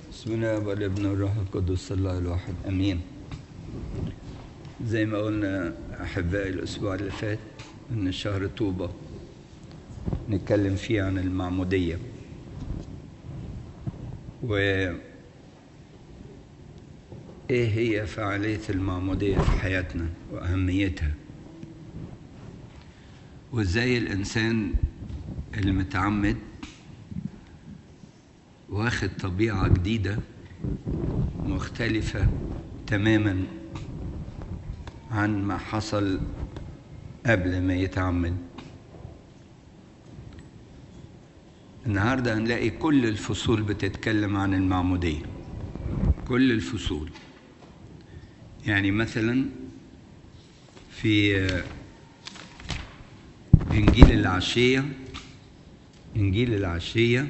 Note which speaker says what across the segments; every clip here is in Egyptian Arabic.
Speaker 1: بسم الله والابن والروح القدس الله الواحد امين زي ما قلنا احبائي الاسبوع اللي فات ان شهر طوبة نتكلم فيه عن المعمودية و ايه هي فعالية المعمودية في حياتنا واهميتها وازاي الانسان المتعمد واخد طبيعة جديدة مختلفة تماما عن ما حصل قبل ما يتعمد النهاردة هنلاقي كل الفصول بتتكلم عن المعمودية كل الفصول يعني مثلا في إنجيل العشية إنجيل العشية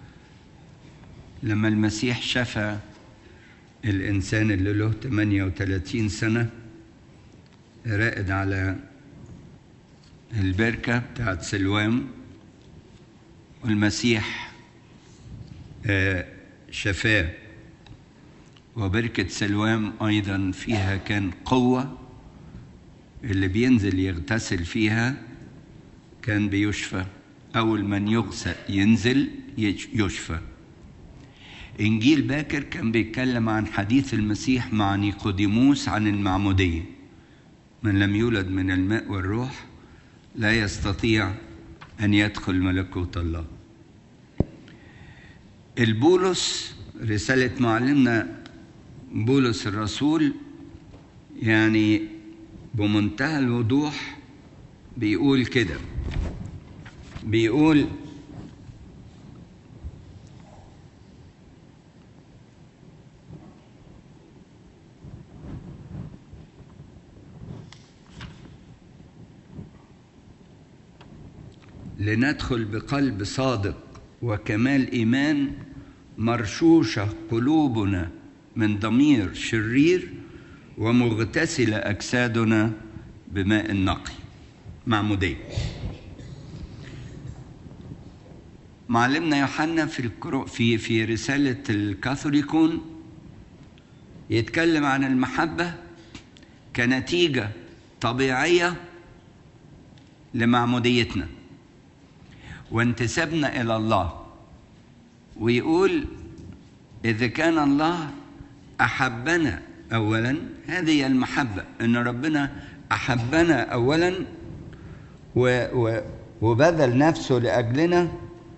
Speaker 1: لما المسيح شفى الإنسان اللي له 38 سنة راقد على البركة بتاعت سلوام والمسيح شفاه وبركة سلوام أيضا فيها كان قوة اللي بينزل يغتسل فيها كان بيشفى أول من يغسل ينزل يشفى إنجيل باكر كان بيتكلم عن حديث المسيح مع نيقوديموس عن المعمودية من لم يولد من الماء والروح لا يستطيع أن يدخل ملكوت الله البولس رسالة معلمنا بولس الرسول يعني بمنتهى الوضوح بيقول كده بيقول لندخل بقلب صادق وكمال ايمان مرشوشه قلوبنا من ضمير شرير ومغتسله اجسادنا بماء نقي معموديه معلمنا يوحنا في الكرو في في رساله الكاثوليكون يتكلم عن المحبه كنتيجه طبيعيه لمعموديتنا وانتسابنا الى الله ويقول اذا كان الله احبنا اولا هذه المحبه ان ربنا احبنا اولا و و وبذل نفسه لاجلنا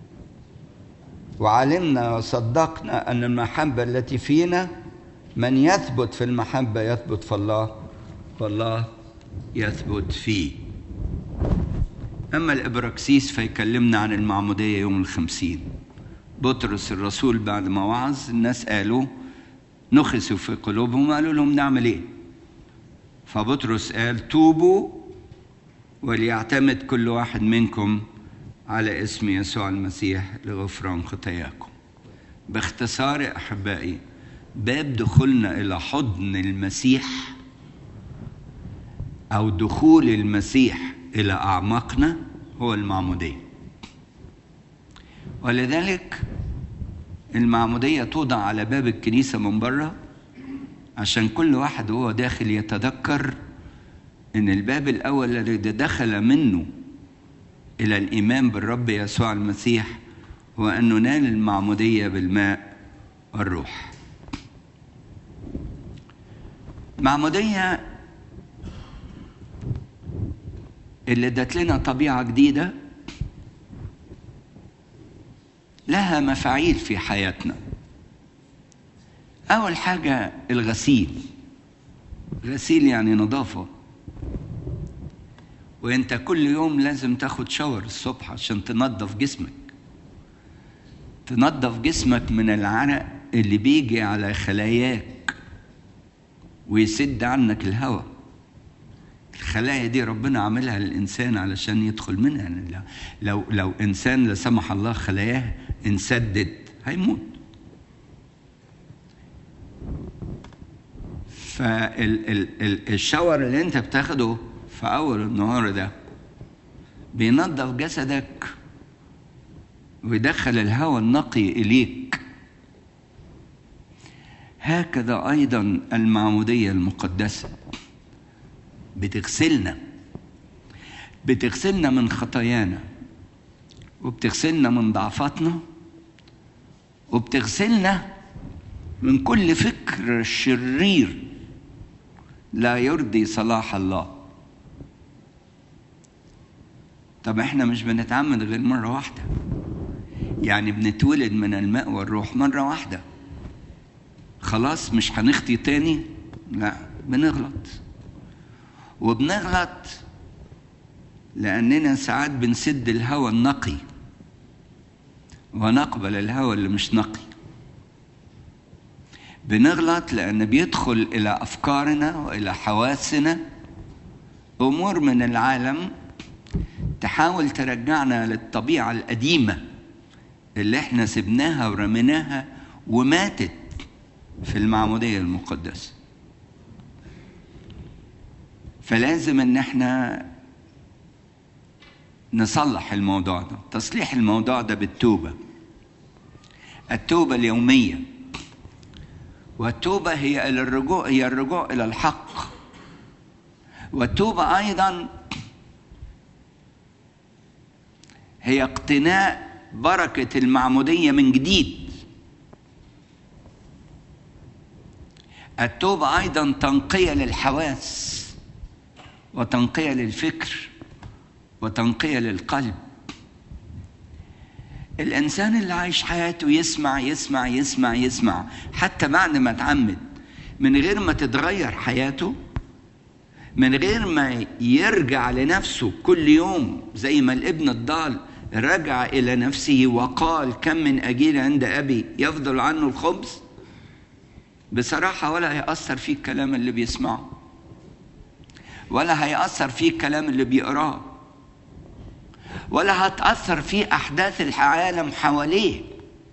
Speaker 1: وعلمنا وصدقنا ان المحبه التي فينا من يثبت في المحبه يثبت في الله والله يثبت فيه أما الإبراكسيس فيكلمنا عن المعمودية يوم الخمسين بطرس الرسول بعد ما وعظ الناس قالوا نخسوا في قلوبهم قالوا لهم نعمل ايه فبطرس قال توبوا وليعتمد كل واحد منكم على اسم يسوع المسيح لغفران خطاياكم باختصار يا احبائي باب دخولنا الى حضن المسيح او دخول المسيح الى اعماقنا هو المعموديه ولذلك المعموديه توضع على باب الكنيسه من بره عشان كل واحد وهو داخل يتذكر ان الباب الاول الذي دخل منه الى الايمان بالرب يسوع المسيح هو ان ننال المعموديه بالماء والروح معموديه اللي ادت لنا طبيعة جديدة لها مفاعيل في حياتنا أول حاجة الغسيل غسيل يعني نظافة وانت كل يوم لازم تاخد شاور الصبح عشان تنظف جسمك تنظف جسمك من العرق اللي بيجي على خلاياك ويسد عنك الهواء الخلايا دي ربنا عاملها للإنسان علشان يدخل منها يعني لو لو إنسان لا سمح الله خلاياه انسدت هيموت فالشاور اللي انت بتاخده في أول النهار ده بينظف جسدك ويدخل الهواء النقي إليك هكذا ايضا المعموديه المقدسه بتغسلنا بتغسلنا من خطايانا وبتغسلنا من ضعفاتنا وبتغسلنا من كل فكر شرير لا يرضي صلاح الله طب احنا مش بنتعمد غير مرة واحدة يعني بنتولد من الماء والروح مرة واحدة خلاص مش هنخطي تاني لا بنغلط وبنغلط لأننا ساعات بنسد الهوى النقي ونقبل الهوى اللي مش نقي بنغلط لأن بيدخل إلى أفكارنا وإلى حواسنا أمور من العالم تحاول ترجعنا للطبيعة القديمة اللي احنا سبناها ورميناها وماتت في المعمودية المقدسة فلازم ان احنا نصلح الموضوع ده تصليح الموضوع ده بالتوبة التوبة اليومية والتوبة هي الرجوع هي الرجوع إلى الحق والتوبة أيضا هي اقتناء بركة المعمودية من جديد التوبة أيضا تنقية للحواس وتنقية للفكر وتنقية للقلب الإنسان اللي عايش حياته يسمع يسمع يسمع يسمع حتى بعد ما اتعمد من غير ما تتغير حياته من غير ما يرجع لنفسه كل يوم زي ما الابن الضال رجع إلى نفسه وقال كم من أجير عند أبي يفضل عنه الخبز بصراحة ولا هيأثر فيه الكلام اللي بيسمعه ولا هيأثر فيه الكلام اللي بيقراه ولا هتأثر فيه أحداث العالم حواليه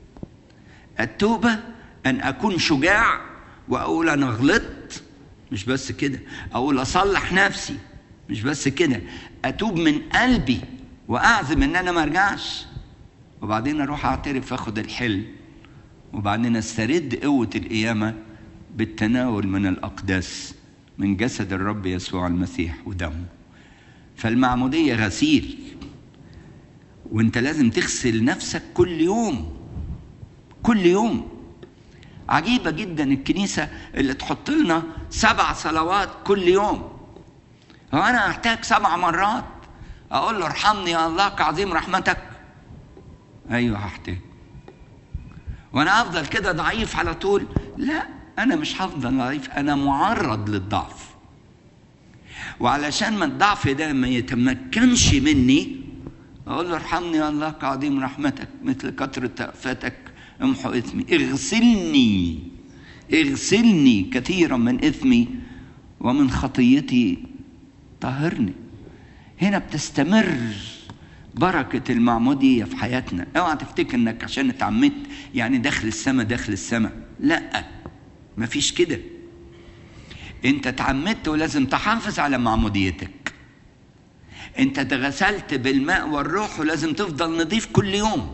Speaker 1: التوبة أن أكون شجاع وأقول أنا غلطت مش بس كده أقول أصلح نفسي مش بس كده أتوب من قلبي وأعزم إن أنا ما أرجعش وبعدين أروح أعترف أخد الحل وبعدين أسترد قوة القيامة بالتناول من الأقداس من جسد الرب يسوع المسيح ودمه فالمعمودية غسيل وانت لازم تغسل نفسك كل يوم كل يوم عجيبة جدا الكنيسة اللي تحط لنا سبع صلوات كل يوم هو أنا أحتاج سبع مرات أقول له ارحمني يا الله كعظيم رحمتك أيوه هحتاج وأنا أفضل كده ضعيف على طول لا أنا مش هفضل ضعيف أنا معرض للضعف وعلشان ما الضعف ده ما يتمكنش مني أقول له ارحمني يا الله كعظيم رحمتك مثل كثرة رأفتك امحو إثمي اغسلني اغسلني كثيرا من إثمي ومن خطيتي طهرني هنا بتستمر بركة المعمودية في حياتنا اوعى تفتكر انك عشان اتعمدت يعني داخل السماء داخل السماء لا مفيش كده انت اتعمدت ولازم تحافظ على معموديتك انت اتغسلت بالماء والروح ولازم تفضل نظيف كل يوم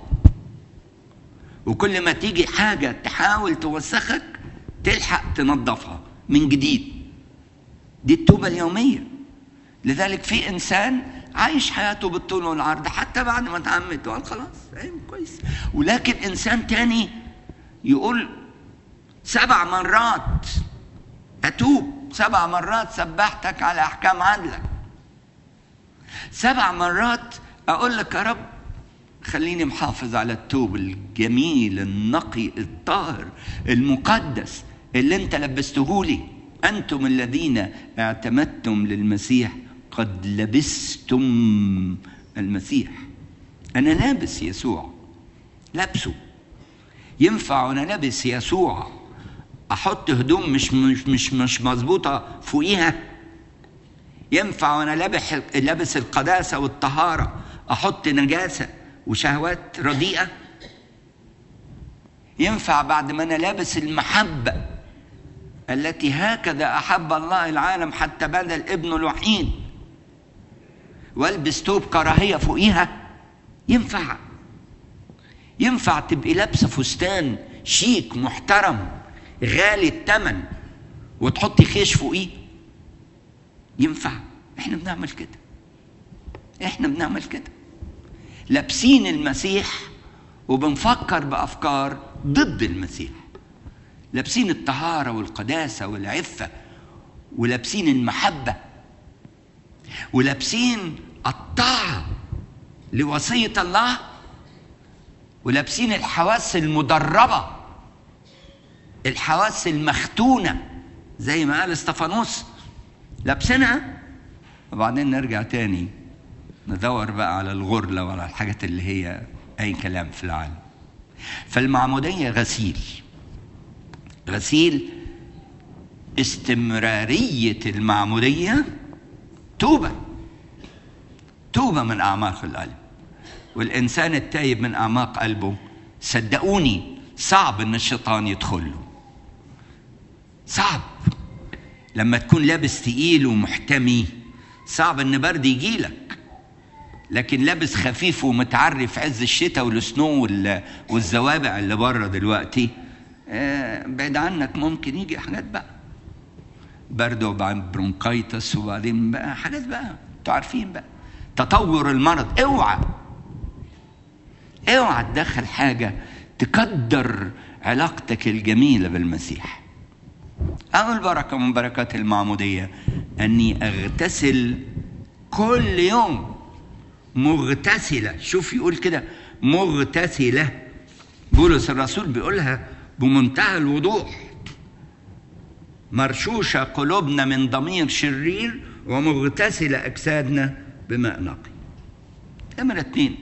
Speaker 1: وكل ما تيجي حاجة تحاول توسخك تلحق تنظفها من جديد دي التوبة اليومية لذلك في إنسان عايش حياته بالطول والعرض حتى بعد ما اتعمد وقال خلاص أيوة كويس ولكن إنسان تاني يقول سبع مرات أتوب سبع مرات سبحتك على أحكام عدلك سبع مرات أقول لك يا رب خليني محافظ على التوب الجميل النقي الطاهر المقدس اللي انت لبستهولي انتم الذين اعتمدتم للمسيح قد لبستم المسيح انا لابس يسوع لابسه ينفع وانا لابس يسوع احط هدوم مش مش مش مش مظبوطه فوقيها ينفع وانا لابس لابس القداسه والطهاره احط نجاسه وشهوات رديئه ينفع بعد ما انا لابس المحبه التي هكذا احب الله العالم حتى بذل ابنه الوحيد والبس توب كراهيه فوقيها ينفع ينفع تبقي لابسه فستان شيك محترم غالي الثمن وتحطي خيش فوقيه ينفع احنا بنعمل كده احنا بنعمل كده لابسين المسيح وبنفكر بافكار ضد المسيح لابسين الطهاره والقداسه والعفه ولابسين المحبه ولابسين الطاعه لوصيه الله ولابسين الحواس المدربه الحواس المختونه زي ما قال استفانوس لابسينها وبعدين نرجع تاني ندور بقى على الغرلة وعلى الحاجات اللي هي أي كلام في العالم فالمعمودية غسيل غسيل استمرارية المعمودية توبة توبة من أعماق القلب والإنسان التايب من أعماق قلبه صدقوني صعب إن الشيطان يدخله صعب لما تكون لابس تقيل ومحتمي صعب ان برد يجيلك لكن لابس خفيف ومتعري في عز الشتاء والسنو والزوابع اللي بره دلوقتي بعيد عنك ممكن يجي حاجات بقى برد وبعدين برونكايتس وبعدين بقى حاجات بقى انتوا عارفين بقى تطور المرض اوعى اوعى تدخل حاجه تقدر علاقتك الجميله بالمسيح أول بركة من بركات المعمودية أني أغتسل كل يوم مغتسلة شوف يقول كده مغتسلة بولس الرسول بيقولها بمنتهى الوضوح مرشوشة قلوبنا من ضمير شرير ومغتسلة أجسادنا بماء نقي نمرة اتنين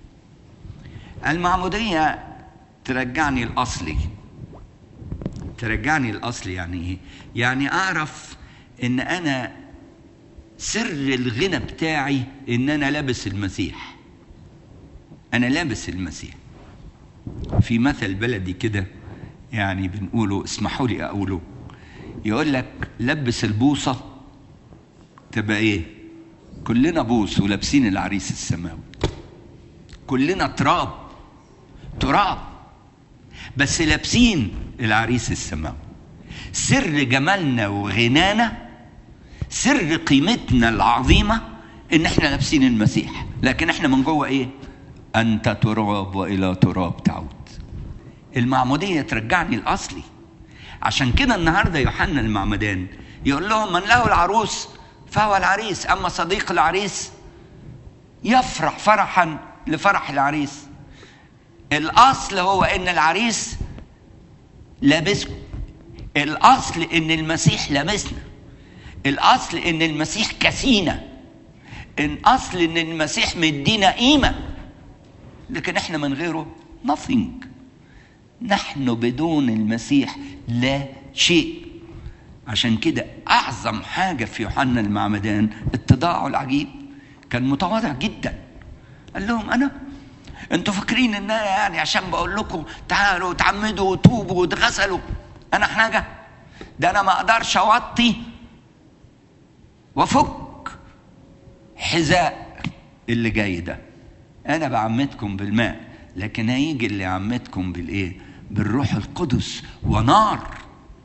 Speaker 1: المعمودية ترجعني الأصلي ترجعني الاصل يعني ايه يعني اعرف ان انا سر الغنى بتاعي ان انا لابس المسيح انا لابس المسيح في مثل بلدي كده يعني بنقوله اسمحوا لي اقوله يقول لك لبس البوصه تبقى ايه كلنا بوص ولابسين العريس السماوي كلنا تراب تراب بس لابسين العريس السماوي سر جمالنا وغنانا سر قيمتنا العظيمة ان احنا لابسين المسيح لكن احنا من جوه ايه انت تراب والى تراب تعود المعمودية ترجعني الاصلي عشان كده النهاردة يوحنا المعمدان يقول لهم من له العروس فهو العريس اما صديق العريس يفرح فرحا لفرح العريس الاصل هو ان العريس لابسكم الاصل ان المسيح لابسنا الاصل ان المسيح كسينا الاصل ان المسيح مدينا قيمه لكن احنا من غيره nothing نحن بدون المسيح لا شيء عشان كده اعظم حاجه في يوحنا المعمدان اتضاعه العجيب كان متواضع جدا قال لهم انا انتوا فاكرين ان انا يعني عشان بقول لكم تعالوا تعمدوا وتوبوا وتغسلوا انا حاجه ده انا ما اقدرش اوطي وافك حذاء اللي جاي ده انا بعمدكم بالماء لكن هيجي اللي يعمدكم بالايه بالروح القدس ونار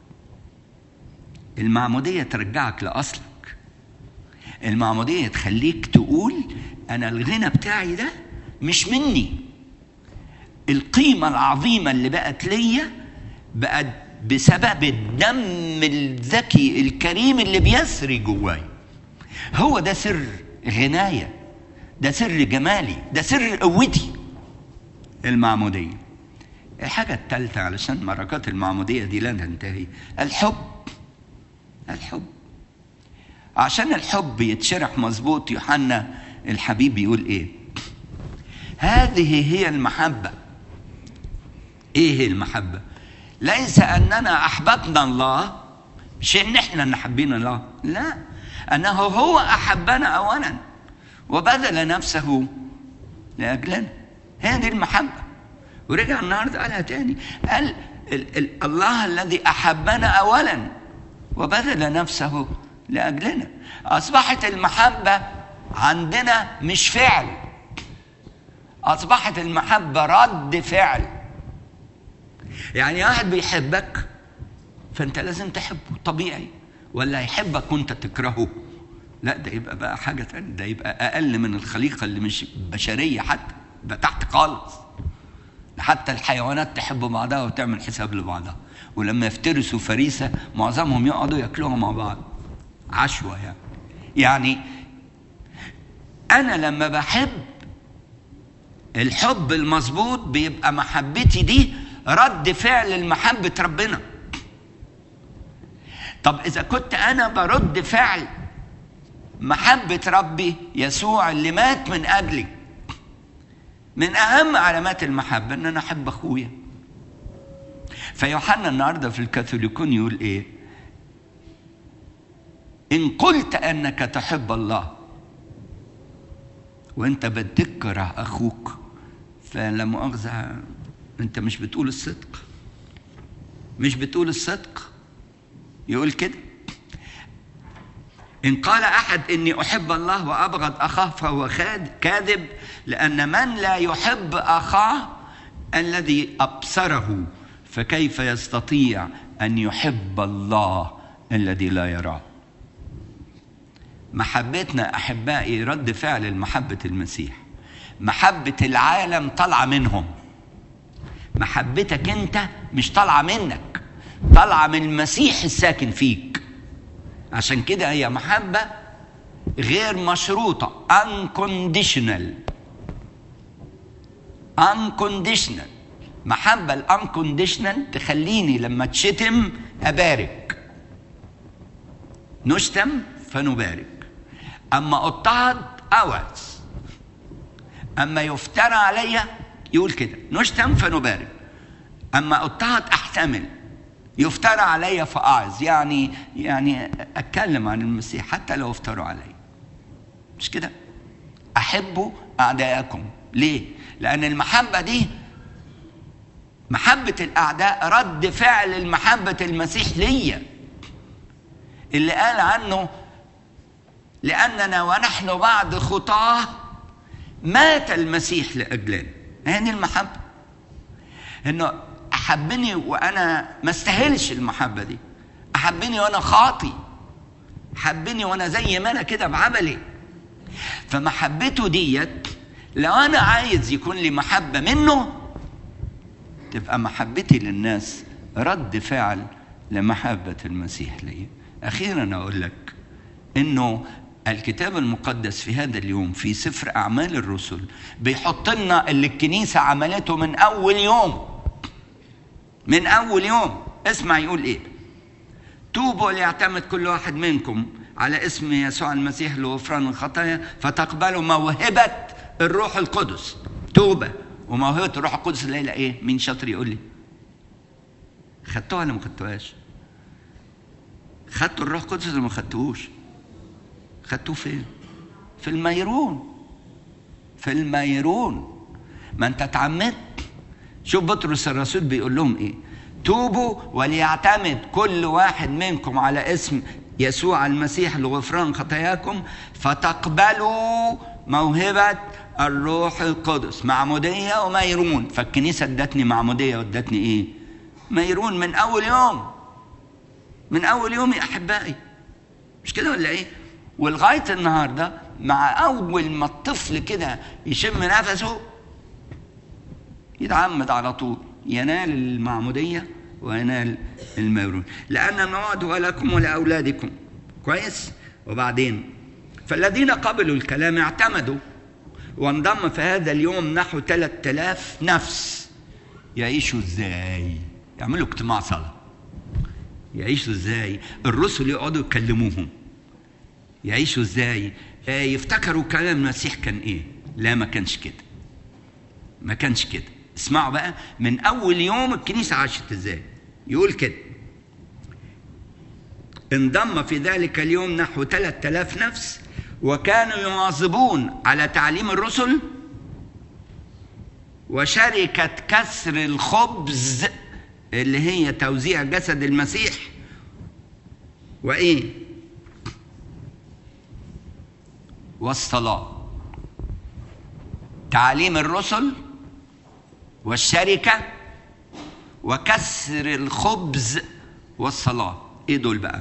Speaker 1: المعموديه ترجعك لاصلك المعموديه تخليك تقول انا الغنى بتاعي ده مش مني القيمة العظيمة اللي بقت ليا بقت بسبب الدم الذكي الكريم اللي بيسري جواي هو ده سر غناية ده سر جمالي ده سر قوتي المعمودية الحاجة الثالثة علشان بركات المعمودية دي لا تنتهي الحب الحب عشان الحب يتشرح مظبوط يوحنا الحبيب يقول ايه هذه هي المحبة ايه هي المحبة ليس اننا احببنا الله مش ان احنا اللي حابين الله لا انه هو احبنا اولا وبذل نفسه لاجلنا هي دي المحبة ورجع النهارده قالها تاني قال ال ال الله الذي احبنا اولا وبذل نفسه لاجلنا اصبحت المحبة عندنا مش فعل اصبحت المحبه رد فعل يعني واحد بيحبك فانت لازم تحبه طبيعي ولا يحبك وانت تكرهه لا ده يبقى بقى حاجه تانية ده يبقى اقل من الخليقه اللي مش بشريه حتى ده تحت خالص حتى الحيوانات تحب بعضها وتعمل حساب لبعضها ولما يفترسوا فريسه معظمهم يقعدوا ياكلوها مع بعض عشوه يعني يعني انا لما بحب الحب المظبوط بيبقى محبتي دي رد فعل لمحبه ربنا طب اذا كنت انا برد فعل محبه ربي يسوع اللي مات من اجلي من اهم علامات المحبه ان انا احب اخويا فيوحنا النهارده في الكاثوليكون يقول ايه ان قلت انك تحب الله وانت بتكره اخوك فلا مؤاخذه انت مش بتقول الصدق مش بتقول الصدق يقول كده إن قال أحد إني أحب الله وأبغض أخاه فهو كاذب لأن من لا يحب أخاه الذي أبصره فكيف يستطيع أن يحب الله الذي لا يراه محبتنا أحبائي رد فعل لمحبة المسيح محبة العالم طالعة منهم محبتك أنت مش طالعة منك طالعة من المسيح الساكن فيك عشان كده هي محبة غير مشروطة unconditional unconditional محبة الانكونديشنال تخليني لما تشتم أبارك نشتم فنبارك أما أضطهد أوعز أما يفترى عليا يقول كده نشتم فنبارك أما أضطهد أحتمل يفترى علي فأعظ يعني يعني أتكلم عن المسيح حتى لو افتروا علي مش كده أحبوا أعداءكم ليه لأن المحبة دي محبة الأعداء رد فعل المحبة المسيح ليا اللي قال عنه لأننا ونحن بعد خطاه مات المسيح لأجلنا هذه المحبة إنه أحبني وأنا ما استاهلش المحبة دي أحبني وأنا خاطي حبني وأنا زي ما أنا كده بعملي فمحبته ديت لو أنا عايز يكون لي محبة منه تبقى محبتي للناس رد فعل لمحبة المسيح لي أخيرا أقول لك إنه الكتاب المقدس في هذا اليوم في سفر أعمال الرسل بيحط لنا اللي الكنيسة عملته من أول يوم من أول يوم اسمع يقول إيه توبوا ليعتمد كل واحد منكم على اسم يسوع المسيح لغفران الخطايا فتقبلوا موهبة الروح القدس توبة وموهبة الروح القدس الليلة إيه؟ مين شاطر يقول لي؟ خدتوها ولا ما خدتوهاش؟ خدتوا الروح القدس ولا ما خدتوهوش؟ خدتوه فين؟ في الميرون في الميرون ما انت اتعمدت شوف بطرس الرسول بيقول لهم ايه؟ توبوا وليعتمد كل واحد منكم على اسم يسوع المسيح لغفران خطاياكم فتقبلوا موهبة الروح القدس معمودية وميرون فالكنيسة ادتني معمودية وادتني ايه ميرون من اول يوم من اول يوم يا احبائي مش كده ولا ايه ولغاية النهاردة مع اول ما الطفل كده يشم نفسه يتعمد على طول ينال المعمودية وينال الميرون لأن الموعد هو لكم ولأولادكم كويس وبعدين فالذين قبلوا الكلام اعتمدوا وانضم في هذا اليوم نحو 3000 نفس يعيشوا ازاي يعملوا اجتماع صلاة يعيشوا ازاي الرسل يقعدوا يكلموهم يعيشوا ازاي يفتكروا كلام المسيح كان ايه لا ما كانش كده ما كانش كده اسمعوا بقى من اول يوم الكنيسة عاشت ازاي يقول كده انضم في ذلك اليوم نحو 3000 نفس وكانوا يواظبون على تعليم الرسل وشركة كسر الخبز اللي هي توزيع جسد المسيح وإيه؟ والصلاة تعليم الرسل والشركة وكسر الخبز والصلاة ايه دول بقى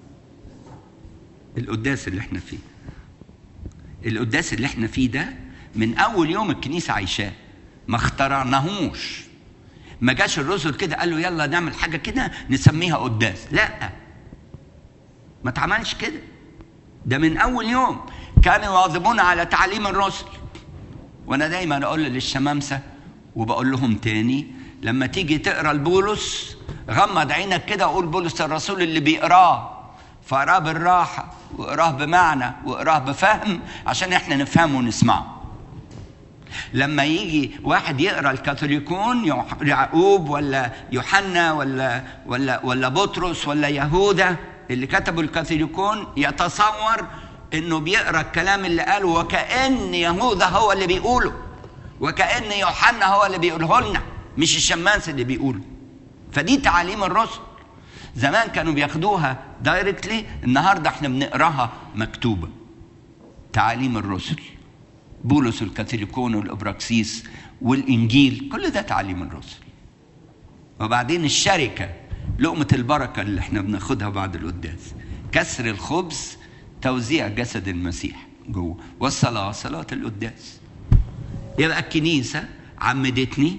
Speaker 1: القداس اللي احنا فيه القداس اللي احنا فيه ده من اول يوم الكنيسة عايشاه ما اخترعناهوش ما جاش الرسل كده قالوا يلا نعمل حاجة كده نسميها قداس لا ما اتعملش كده ده من اول يوم كانوا يواظبون على تعليم الرسل وانا دايما اقول للشمامسه وبقول لهم تاني لما تيجي تقرا البولس غمض عينك كده وقول بولس الرسول اللي بيقراه فاقراه بالراحه واقراه بمعنى واقراه بفهم عشان احنا نفهمه ونسمعه لما يجي واحد يقرا الكاثوليكون يعقوب ولا يوحنا ولا ولا ولا بطرس ولا يهوذا اللي كتبوا الكاثوليكون يتصور انه بيقرا الكلام اللي قاله وكان يهوذا هو اللي بيقوله وكان يوحنا هو اللي بيقوله لنا مش الشماس اللي بيقوله فدي تعاليم الرسل زمان كانوا بياخدوها دايركتلي النهارده احنا بنقراها مكتوبه تعاليم الرسل بولس الكاثوليكون والابراكسيس والانجيل كل ده تعاليم الرسل وبعدين الشركه لقمه البركه اللي احنا بناخدها بعد القداس كسر الخبز توزيع جسد المسيح جوه والصلاه صلاه القداس يبقى الكنيسه عمدتني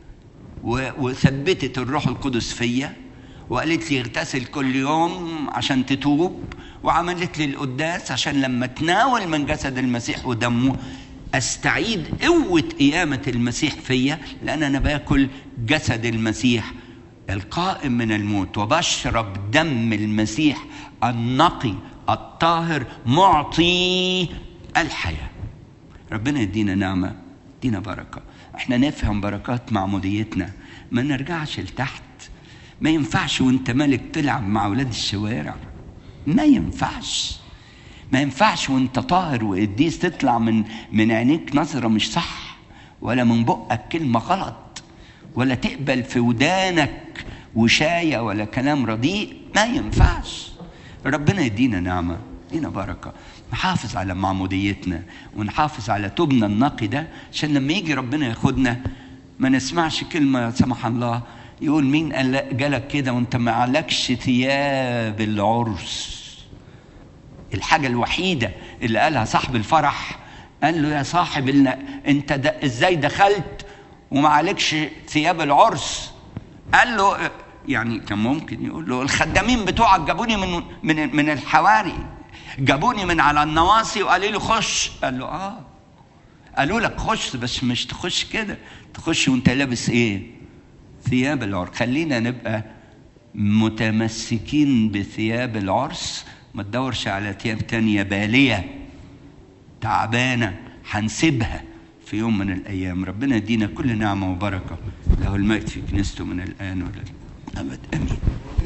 Speaker 1: وثبتت الروح القدس فيا وقالت لي اغتسل كل يوم عشان تتوب وعملت لي القداس عشان لما تناول من جسد المسيح ودمه استعيد قوة قيامة المسيح فيا لأن أنا باكل جسد المسيح القائم من الموت وبشرب دم المسيح النقي الطاهر معطي الحياة ربنا يدينا نعمة يدينا بركة احنا نفهم بركات معموديتنا ما نرجعش لتحت ما ينفعش وانت مالك تلعب مع اولاد الشوارع ما ينفعش ما ينفعش وانت طاهر وقديس تطلع من من عينيك نظره مش صح ولا من بقك كلمه غلط ولا تقبل في ودانك وشايه ولا كلام رديء ما ينفعش ربنا يدينا نعمه يدينا بركه نحافظ على معموديتنا ونحافظ على توبنا النقي ده عشان لما يجي ربنا ياخدنا ما نسمعش كلمه سمح الله يقول مين قال جالك كده وانت ما عليكش ثياب العرس الحاجة الوحيدة اللي قالها صاحب الفرح قال له يا صاحب انت د... ازاي دخلت وما عليكش ثياب العرس قال له يعني كان ممكن يقول له الخدامين بتوعك جابوني من من من الحواري جابوني من على النواصي وقالوا لي خش قال له اه قالوا لك خش بس مش تخش كده تخش وانت لابس ايه ثياب العرس خلينا نبقى متمسكين بثياب العرس ما تدورش على ثياب تانية بالية تعبانة هنسيبها في يوم من الأيام ربنا يدينا كل نعمة وبركة له المجد في كنيسته من الآن وللأبد آمين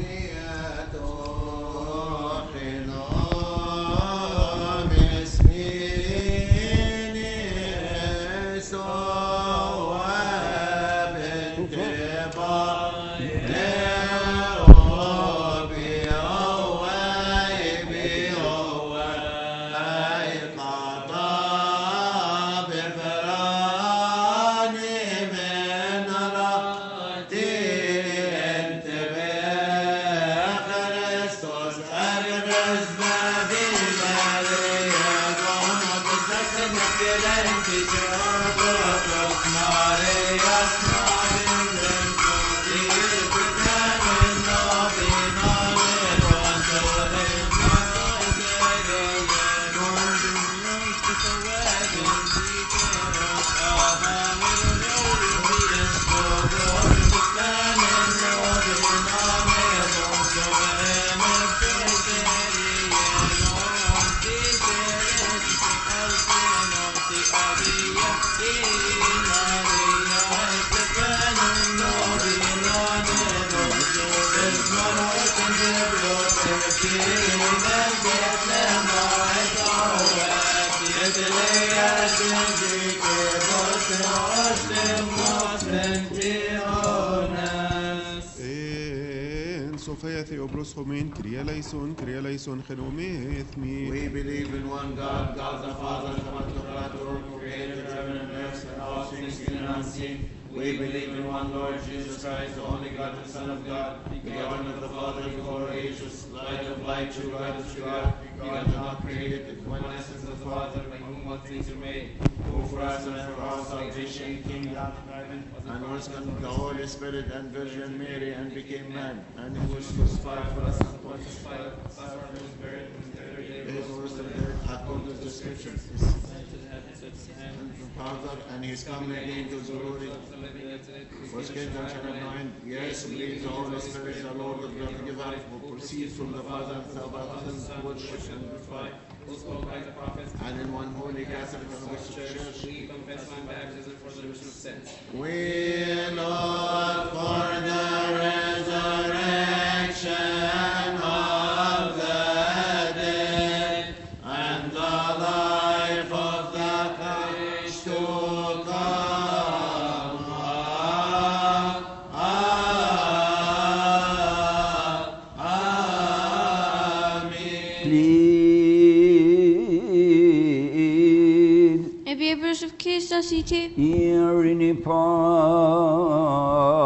Speaker 2: Sophia Theobros Homin, Kyria Lyson, Kyria Lyson, Chenome, Ethmi.
Speaker 3: We believe in one God, God the Father, the Creator, creator of heaven and earth, and all things seen and unseen. We believe in one Lord Jesus Christ, the only God, the Son of God, begotten of the Father, I, true God, the true God, God is not created, the one essence of the Father, by whom all things are made, who for us and for our salvation came down from heaven, and was con the Holy Spirit and Virgin Mary, and became man, and who was crucified for us, and was crucified, suffered, and was buried, and the third day
Speaker 2: His
Speaker 3: rose
Speaker 2: rose
Speaker 3: from
Speaker 2: of
Speaker 3: the dead,
Speaker 2: death according to the scriptures. And from Father, and he is coming again to glory. Was kingdom shall have nine. Yes, believe the Holy Spirit, the Lord, the God giver, who proceeds from the Father, and the baptism to worship and glorify.
Speaker 3: who spoke by the prophets,
Speaker 2: And in one holy Catholic and Christian Church,
Speaker 3: we confess one baptism for the remission of sins.
Speaker 2: we look for the resurrection of the dead and the life of the age to come. Amen.
Speaker 4: Have you ever of Christ as he too?
Speaker 1: Here in a